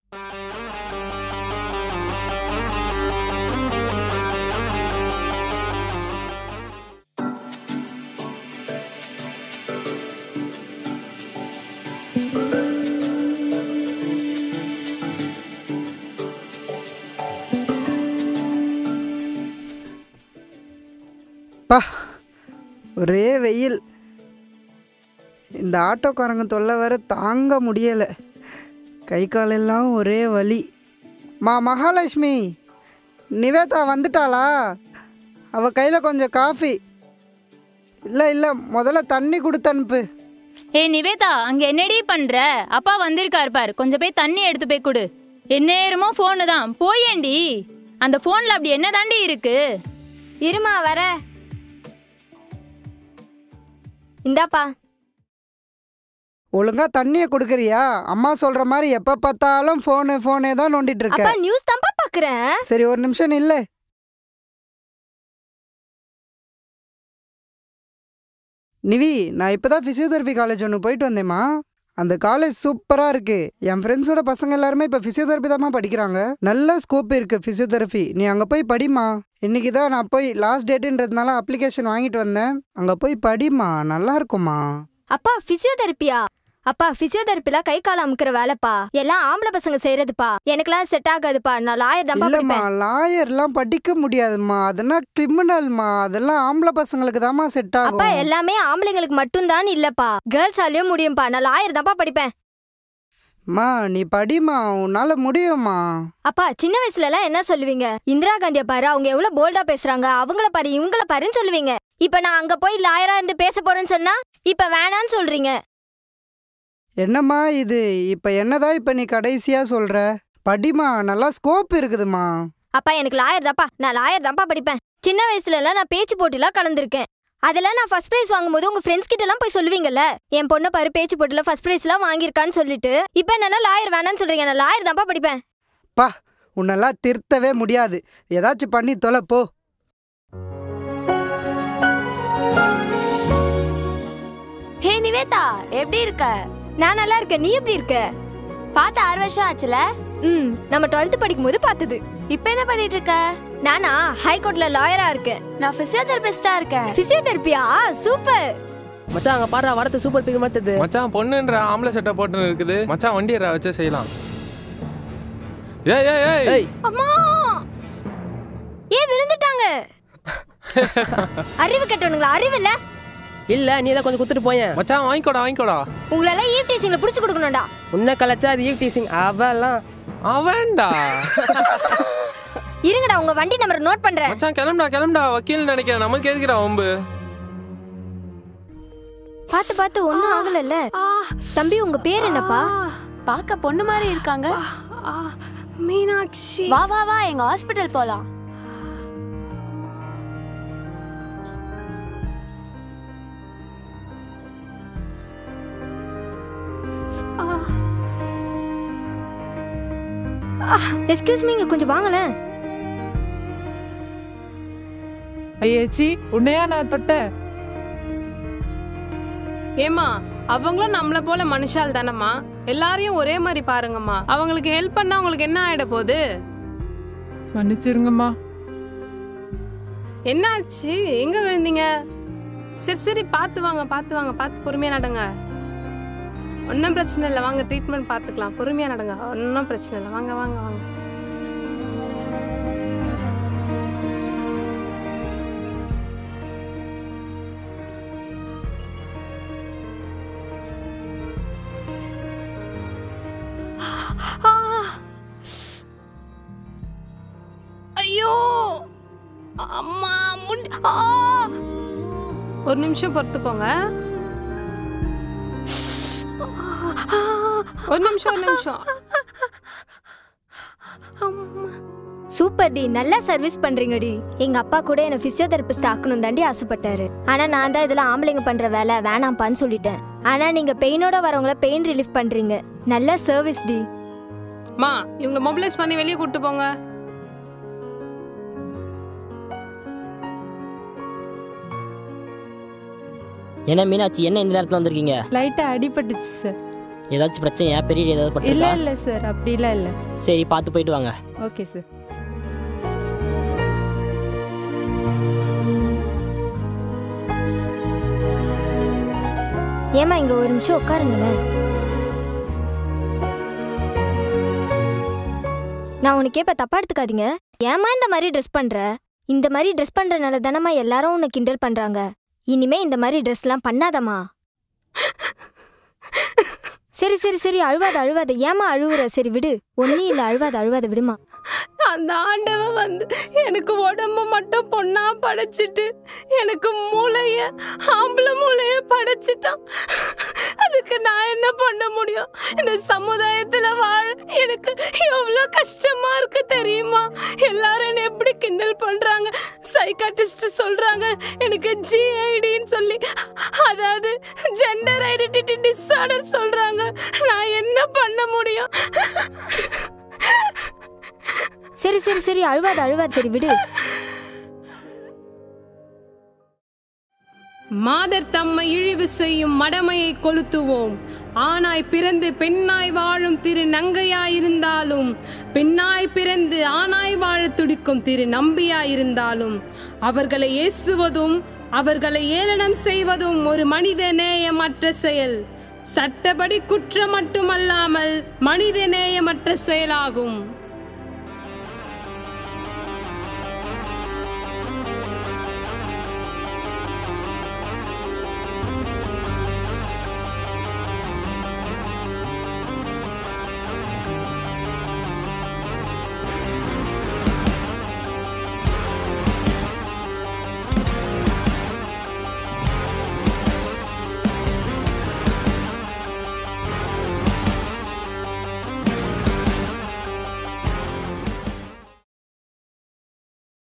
பா ஒரே வெயில் இந்த ஆட்டோக்காரங்க தொல்லை வேற தாங்க முடியலை கை காலெல்லாம் ஒரே வலி மா மகாலட்சுமி நிவேதா வந்துட்டாளா அவள் கையில் கொஞ்சம் காஃபி இல்லை இல்லை முதல்ல தண்ணி கொடுத்து அனுப்பு ஏய் நிவேதா அங்க என்னடி பண்ற அப்பா வந்திருக்காரு பாரு கொஞ்சம் போய் தண்ணி எடுத்து போய் கொடு எந்நேரமும் ஃபோனு தான் போயேண்டி அந்த ஃபோன்ல அப்படி என்ன தாண்டி இருக்கு இருமா வர இந்தாப்பா ஒழுங்கா தண்ணியை கொடுக்குறியா அம்மா சொல்கிற மாதிரி எப்போ பார்த்தாலும் ஃபோனு ஃபோனே தான் நோண்டிட்டு இருக்க அப்பா நியூஸ் தான்ப்பா பாக்குறேன் சரி ஒரு நிமிஷம் இல்லை நிவி நான் இப்போ தான் ஃபிசியோதெரபி காலேஜ் ஒன்று போயிட்டு வந்தேம்மா அந்த காலேஜ் சூப்பராக இருக்குது என் ஃப்ரெண்ட்ஸோட பசங்க எல்லாருமே இப்போ ஃபிசியோதெரபி தாம்மா படிக்கிறாங்க நல்ல ஸ்கோப் இருக்குது ஃபிசியோதெரபி நீ அங்கே போய் படிம்மா இன்னைக்கு தான் நான் போய் லாஸ்ட் டேட்டுன்றதுனால அப்ளிகேஷன் வாங்கிட்டு வந்தேன் அங்கே போய் படிம்மா நல்லா இருக்கும்மா அப்பா பிசியோதெரப்பியா அப்பா பிசியோதெரப்பில கை கால் அமுக்குற வேலைப்பா எல்லாம் ஆம்பளை பசங்க செய்யறதுப்பா எனக்கெல்லாம் செட் ஆகாதுப்பா நான் லாயர் தான்ப்பா இல்லைம்மா படிப்பேன் லாயர்லாம் படிக்க முடியாதும்மா அதெல்லாம் கிரிமினல்மா அதெல்லாம் ஆம்பளை பசங்களுக்கு தாம்மா செட் அப்பா ஆகும் எல்லாமே ஆம்பளைங்களுக்கு மட்டும்தான் இல்லப்பா கேர்ள்ஸாலயும் முடியும்பா நான் லாயர் தான்ப்பா படிப்பேன் மா நீ படிம்மா உன்னால முடியும்மா அப்பா சின்ன வயசுல எல்லாம் என்ன சொல்லுவீங்க இந்திரா காந்திய பாரு அவங்க எவ்வளவு போல்டா பேசுறாங்க அவங்கள பாரு இவங்கள பாருன்னு சொல்லுவீங்க இப்ப நான் அங்க போய் லாயரா இருந்து பேச போறேன்னு சொன்னா இப்ப வேணான்னு சொல்றீங்க என்னம்மா இது இப்ப என்னதான் இப்ப நீ கடைசியா சொல்ற படிமா நல்லா ஸ்கோப் இருக்குதுமா அப்பா எனக்கு லாயர் தான்ப்பா நான் லாயர் தான்ப்பா படிப்பேன் சின்ன வயசுல எல்லாம் நான் பேச்சு போட்டிலாம் கலந்துருக்கேன் அதெல்லாம் நான் ஃபர்ஸ்ட் பிரைஸ் வாங்கும்போது உங்க ஃப்ரெண்ட்ஸ் கிட்ட எல்லாம் போய் சொல்லுவீங்கல்ல என் பொண்ணு பாரு பேச்சு போட்டில ஃபர்ஸ்ட் பிரைஸ் எல்லாம் வாங்கியிருக்கான்னு சொல்லிட்டு இப்ப என்னன்னா லாயர் வேணான்னு சொல்றீங்க நான் லாயர் தான்ப்பா படிப்பேன் பா உன்னெல்லாம் திருத்தவே முடியாது ஏதாச்சும் பண்ணி தொலை போ ஹே நிவேதா எப்படி இருக்க நான் நல்லா இருக்கேன் நீ எப்படி இருக்க பார்த்து ஆறு வருஷம் ஆச்சுல ம் நம்ம டுவெல்த் படிக்கும் போது பார்த்தது இப்போ என்ன பண்ணிட்டு இருக்க நானா ஹைகோர்ட்ல லாயரா இருக்கேன் நான் பிசியோதெரபிஸ்டா இருக்கேன் பிசியோதெரப்பியா சூப்பர் மச்சான் அங்க பாரு வரத்து சூப்பர் பிக் மாட்டுது மச்சான் பொண்ணுன்ற ஆம்பளை சட்டை போட்டுன்னு இருக்குது மச்சான் வண்டியை வச்சு செய்யலாம் ஏய் ஏய் ஏய் ஏய் அம்மா ஏ விழுந்துட்டாங்க அறிவு கெட்டவனுங்களா அறிவு இல்ல இல்ல நீ தான் கொஞ்சம் குத்துட்டு போயேன் மச்சான் வாங்கிக்கோடா வாங்கிக்கோடா உங்களெல்லாம் ஈவ் டீசிங்ல புடிச்சு கொடுக்கணும்டா உன்னை கலைச்சா அது ஈவ் டீசிங் அவெல்லாம் அவன்டா இருங்கடா உங்க வண்டி நம்பர் நோட் பண்றேன் மச்சான் கிளம்புடா கிளம்புடா வக்கீல் நினைக்கிறேன் நமக்கு எதுக்குடா வம்பு பார்த்து பார்த்து ஒண்ணும் ஆகலல்ல தம்பி உங்க பேர் என்னப்பா பார்க்க பொண்ணு மாதிரி இருக்காங்க மீனாட்சி வா வா வா எங்க ஹாஸ்பிட்டல் போலாம் எக்ஸ்கியூஸ் மீ இங்க கொஞ்சம் வாங்களேன் ஐயேச்சி உன்னையா நான் தொட்டேன் ஏமா அவங்களும் நம்மள போல மனுஷால் தானம்மா எல்லாரையும் ஒரே மாதிரி பாருங்கம்மா அவங்களுக்கு ஹெல்ப் பண்ணா உங்களுக்கு என்ன ஆயிட போகுது மன்னிச்சிருங்கம்மா என்னாச்சு எங்க விழுந்தீங்க சரி சரி பார்த்து வாங்க பார்த்து வாங்க பார்த்து பொறுமையா நடங்க ஒன்றும் பிரச்சனை இல்லை வாங்க ட்ரீட்மெண்ட் பார்த்துக்கலாம் பொறுமையா நடங்க ஒன்றும் பிரச்சனை இல்லை வாங்க வாங்க வாங்க ஐயோ அம்மா முண்டி ஆ! ஒரு நிமிஷம் பொறுத்துக்கோங்க ஒரு நிமிஷம் ஒரு நிமிஷம் சூப்பர் டி நல்லா சர்வீஸ் பண்றீங்கடி எங்க அப்பா கூட என்ன பிசியோதெரபிஸ்ட் ஆக்கணும் தாண்டி ஆசைப்பட்டாரு ஆனா நான் தான் இதெல்லாம் ஆம்பளைங்க பண்ற வேலை வேணாம்ப்பான்னு சொல்லிட்டேன் ஆனா நீங்க பெயினோட வரவங்கள பெயின் ரிலீஃப் பண்றீங்க நல்ல சர்வீஸ் டி மா இவங்களை மொபிலைஸ் பண்ணி வெளியே கூட்டு போங்க என்ன மீனாட்சி என்ன இந்த நேரத்தில் வந்திருக்கீங்க லைட்டா அடிபட்டுச்சு சார் ஏதாச்சும் பிரச்சனையா பெரிய ஏதாவது இல்ல பட்டிருக்கா இல்ல சார் அப்படிலாம் இல்ல சரி பார்த்து போயிட்டு வாங்க ஓகே சார் ஏமா இங்க ஒரு நிமிஷம் உட்காருங்களேன் நான் உனக்கு இப்ப தப்பா எடுத்துக்காதீங்க ஏமா இந்த மாதிரி ட்ரெஸ் பண்ற இந்த மாதிரி ட்ரெஸ் பண்றனால தானம்மா எல்லாரும் உன்னை கிண்டல் பண்றாங்க இனிமே இந்த மாதிரி ட்ரெஸ்லாம் பண்ணாதம்மா சரி சரி சரி அழுவாத அழுவாத ஏமா அழுவுற சரி விடு ஒன்னும் இல்ல அழுவாத அழுவாத விடுமா அந்த ஆண்டவன் வந்து எனக்கு உடம்ப மட்டும் பொண்ணா படைச்சிட்டு எனக்கு மூளைய ஆம்பளை மூளைய படைச்சிட்டான் அதுக்கு நான் என்ன பண்ண முடியும் இந்த சமுதாயத்துல வாழ எனக்கு எவ்வளவு கஷ்டமா இருக்கு தெரியுமா எல்லாரும் என்னை எப்படி கிண்டல் பண்றாங்க சைக்காட்டிஸ்ட் சொல்றாங்க எனக்கு ஜிஐடின்னு சொல்லி அதாவது ஜெண்டர் ஐடென்டிட்டி டிஸார்டர் சொல்றாங்க நான் என்ன பண்ண முடியும் சரி சரி சரி அழுவாத அழுவாத சரி விடு மாதர் தம்மை இழிவு செய்யும் மடமையை கொளுத்துவோம் ஆனாய் பிறந்து பெண்ணாய் வாழும் திரு நங்கையாயிருந்தாலும் பெண்ணாய் பிறந்து ஆனாய் வாழத் துடிக்கும் திரு நம்பியாயிருந்தாலும் அவர்களை ஏசுவதும் அவர்களை ஏளனம் செய்வதும் ஒரு மனித நேயமற்ற செயல் சட்டப்படி குற்றம் மட்டுமல்லாமல் மனித நேயமற்ற செயலாகும்